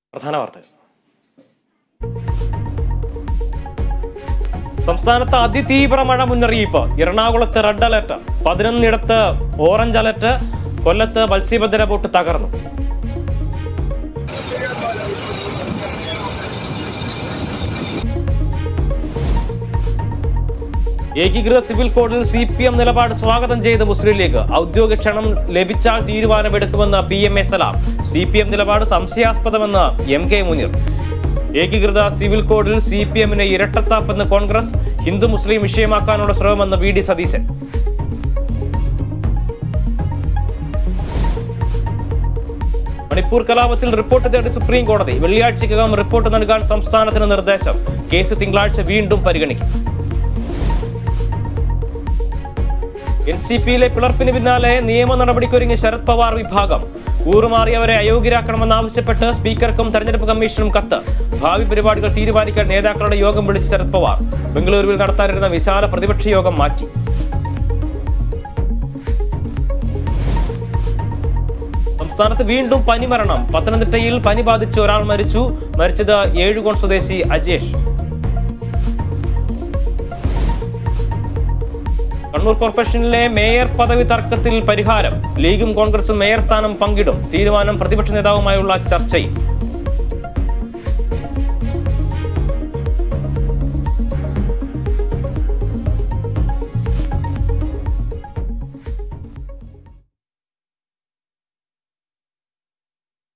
പ്രധാന വാർത്തകൾ സംസ്ഥാനത്ത് അതിതീവ്ര മഴ മുന്നറിയിപ്പ് എറണാകുളത്ത് റെഡ് അലർട്ട് പതിനൊന്നിടത്ത് ഓറഞ്ച് അലർട്ട് കൊല്ലത്ത് മത്സ്യബന്ധന ബോട്ട് തകർന്നു ഏകീകൃത സിവിൽ കോഡിൽ സി പി എം നിലപാട് സ്വാഗതം ചെയ്ത് മുസ്ലിം ലീഗ് ഔദ്യോഗിക ക്ഷണം ലഭിച്ചാൽ തീരുമാനമെടുക്കുമെന്ന് P M A Salam C P M നിലപാട് സംശയാസ്പദമെന്ന് എം കെ മുനീർ ഏകീകൃത സിവിൽ കോഡിൽ സി പി എമ്മിന് ഇരട്ടത്താപ്പെന്ന് കോൺഗ്രസ് ഹിന്ദു മുസ്ലിം വിഷയമാക്കാനുള്ള ശ്രമമെന്ന് വി ഡി സതീശൻ മണിപ്പൂർ കലാപത്തിൽ റിപ്പോർട്ട് തേടി സുപ്രീം കോടതി വെള്ളിയാഴ്ചക്കകം റിപ്പോർട്ട് നൽകാൻ സംസ്ഥാനത്തിന് നിർദ്ദേശം കേസ് തിങ്കളാഴ്ച വീണ്ടും പരിഗണിക്കും എൻ സി പിയിലെ പിളർപ്പിന് പിന്നാലെ നിയമ നടപടിക്കൊരുങ്ങി ശരത് പവാർ വിഭാഗം കൂറുമാറിയവരെ അയോഗ്യരാക്കണമെന്നാവശ്യപ്പെട്ട് സ്പീക്കർക്കും തെരഞ്ഞെടുപ്പ് കമ്മീഷനും കത്ത് ഭാവി പരിപാടികൾ തീരുമാനിക്കാൻ നേതാക്കളുടെ യോഗം വിളിച്ച് ശരത് പവാർ ബംഗളൂരുവിൽ നടത്താനിരുന്ന വിശാല പ്രതിപക്ഷ യോഗം മാറ്റി സംസ്ഥാനത്ത് വീണ്ടും പനിമരണം പത്തനംതിട്ടയിൽ പനി ബാധിച്ച് ഒരാൾ മരിച്ചു മരിച്ചത് ഏഴുകോൺ സ്വദേശി അജേഷ് കണ്ണൂർ കോർപ്പറേഷനിലെ മേയർ പദവി തർക്കത്തിൽ പരിഹാരം ലീഗും കോൺഗ്രസും മേയർ സ്ഥാനം പങ്കിടും തീരുമാനം പ്രതിപക്ഷ നേതാവുമായുള്ള ചർച്ചയിൽ